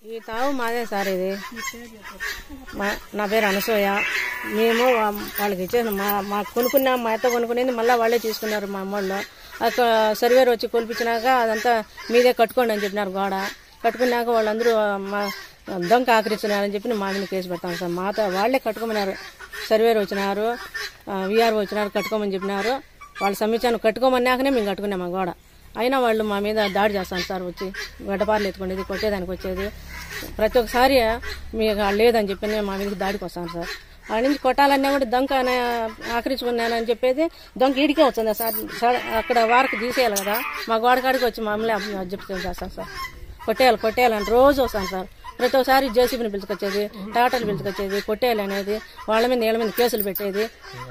ఈ తావు మాదే సార్ ఇది మా నా పేరు అనసూయ మేము వా- వాళ్ళకి ఇచ్చేసాం మా మా కొనుక్కున్నాం మా అత్త కొనుక్కునేది మళ్ళీ వాళ్ళే తీసుకున్నారు మా అమ్మోళ్ళు అక్కడ సర్వేర్ వచ్చి కొలిపించినాక అదంతా మీదే కట్టుకోండి అని చెప్పినారు గోడ కట్టుకున్నాక వాళ్ళందరూ మా దొంగ ఆకరించినారని చెప్పి మా మీద కేసు పెడతాం సార్ మాతో వాళ్ళే కట్టుకోమన్నారు సర్వేర్ వచ్చినారు విఆర్ఓ వచ్చినారు కట్టుకోమని చెప్పినారు వాళ్ళ సమీక్షను కట్టుకోమన్నాకనే మేము కట్టుకున్నాం ఆ గోడ అయినా వాళ్ళు మా మీద దాడి చేస్తాను సార్ వచ్చి గడ్డపార్లు ఎత్తుకునేది కొట్టేదానికి వచ్చేది ప్రతి ఒక్కసారి మీకు లేదని చెప్పి మా మీదకి దాడికి వస్తాను సార్ ఆ నుంచి కొట్టాలన్నా కూడా దొంగ అనే- ఆక్రమించుకున్నానని చెప్పేది దొంగ ఈడికే వచ్చిందా సార్ సార్ అక్కడ వారికి తీసేయాలి కదా మా గోడ కాడికి వచ్చి మమ్మల్ని అప్ చెప్తుంది చేస్తాను సార్ కొట్టేయాలి కొట్టేయాలని రోజు వస్తాను సార్ ప్రతి ఒక్కసారి జేసీబీని పిలుచుకొచ్చేది టాటాలు పిలుచుకొచ్చేది కొట్టేయాలి అనేది వాళ్ళ మీద వీళ్ళ మీద కేసులు పెట్టేది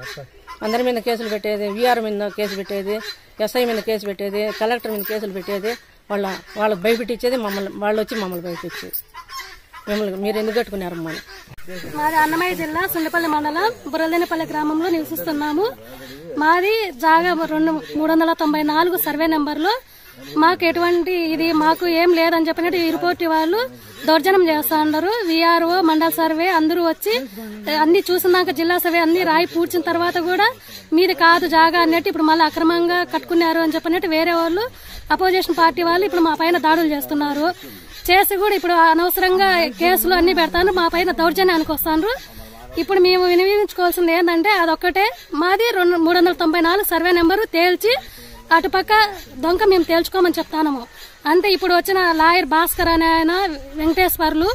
అందరి మీద కేసులు పెట్టేది వీఆర్ మీద కేసు పెట్టేది ఎస్ఐ మీద కేసు పెట్టేది కలెక్టర్ మీద కేసులు పెట్టేది వాళ్ళ వాళ్ళకి భయపెట్టించేది మమ్మల్ని వాళ్ళు వచ్చి మమ్మల్ని భయపెట్టేది మిమ్మల్ని మీరు ఎందుకు కట్టుకున్నారు మమ్మల్ని మాది అన్నమయ్య జిల్లా సుండిపల్లి మండలం బురదేనపల్లి గ్రామంలో నివసిస్తున్నాము మాది జాగా రెండు మూడు వందల తొంభై నాలుగు సర్వే నెంబర్లో మాకు ఎటువంటి ఇది మాకు ఏం లేదని చెప్పినట్టు ఈ రిపోర్ట్ వాళ్ళు దౌర్జన్యం చేస్తా ఉన్నారు విఆర్ఓ మండల సర్వే అందరూ వచ్చి అన్ని చూసినాక జిల్లా సర్వే అన్ని రాయి పూడ్చిన తర్వాత కూడా మీది కాదు జాగా అన్నట్టు ఇప్పుడు మళ్ళీ అక్రమంగా కట్టుకున్నారు అని చెప్పినట్టు వేరే వాళ్ళు అపోజిషన్ పార్టీ వాళ్ళు ఇప్పుడు మా పైన దాడులు చేస్తున్నారు చేసి కూడా ఇప్పుడు అనవసరంగా కేసులు అన్ని పెడతాను మా పైన దౌర్జన్యానికి వస్తాను ఇప్పుడు మేము వినియోగించుకోవాల్సింది ఏంటంటే అదొక్కటే మాది రెండు మూడు వందల తొంభై నాలుగు సర్వే నెంబరు తేల్చి అటుపక్క దొంగ మేము తేల్చుకోమని చెప్తాము అంటే ఇప్పుడు వచ్చిన లాయర్ భాస్కర్ అనే ఆయన వెంకటేశ్వర్లు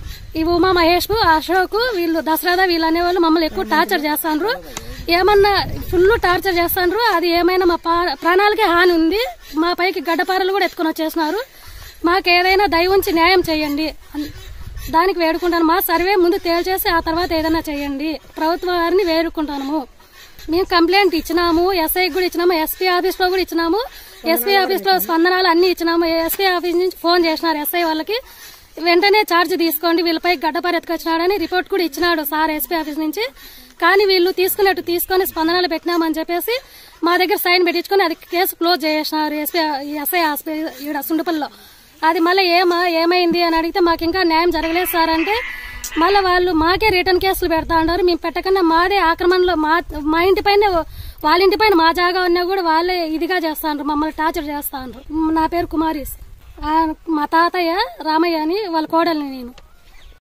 ఈ ఉమా మహేష్ అశోక్ వీళ్ళు దసరాదా వీళ్ళు అనేవాళ్ళు మమ్మల్ని ఎక్కువ టార్చర్ చేస్తాండ్రు ఏమన్నా ఫుల్ టార్చర్ చేస్తాండ్రు అది ఏమైనా మా పా- ప్రాణాలకే హాని ఉంది మా పైకి గడ్డపారలు కూడా ఎత్తుకొని వచ్చేసినారు మాకు ఏదైనా దయ ఉంచి న్యాయం చేయండి అన్- దానికి వేడుకుంటాను మా సర్వే ముందు తేల్చేసి ఆ తర్వాత ఏదైనా చేయండి ప్రభుత్వ వారిని వేడుకుంటాము మేము కంప్లైంట్ ఇచ్చినాము ఎస్ఐకి కూడా ఇచ్చినాము ఎస్పీ ఆఫీస్ లో కూడా ఇచ్చినాము ఎస్పీ ఆఫీస్ లో స్పందనాలు అన్ని ఇచ్చినాము ఎస్పీ ఆఫీస్ నుంచి ఫోన్ చేసినారు ఎస్ఐ వాళ్ళకి వెంటనే ఛార్జ్ తీసుకోండి వీళ్ళపై గడ్డపార ఎత్తుకొచ్చినాడని రిపోర్ట్ కూడా ఇచ్చినాడు సార్ ఎస్పీ ఆఫీస్ నుంచి కానీ వీళ్ళు తీసుకున్నట్టు తీసుకొని స్పందనలు పెట్టినామని చెప్పేసి మా దగ్గర సైన్ పెట్టించుకొని అది కేసు క్లోజ్ చేసినారు ఎస్పీ ఎస్ఐ హాస్పిటల్ ఈడ సుండుపల్లిలో అది మళ్ళీ ఏమా ఏమైంది అని అడిగితే మాకు ఇంకా న్యాయం జరగలేదు సార్ అంటే మళ్ళీ వాళ్ళు మాకే రిటర్న్ కేసులు పెడతా ఉన్నారు మేము పెట్టకుండా మాదే ఆక్రమణలో మా మా ఇంటి పైన వాళ్ళ ఇంటి పైన మా జాగా ఉన్నా కూడా వాళ్ళే ఇదిగా చేస్తాండ్రు మమ్మల్ని టార్చర్ చేస్తాండ్రు నా పేరు కుమారీస్ ఆ, మా తాతయ్య రామయ్య అని వాళ్ళ కోడల్ని నేను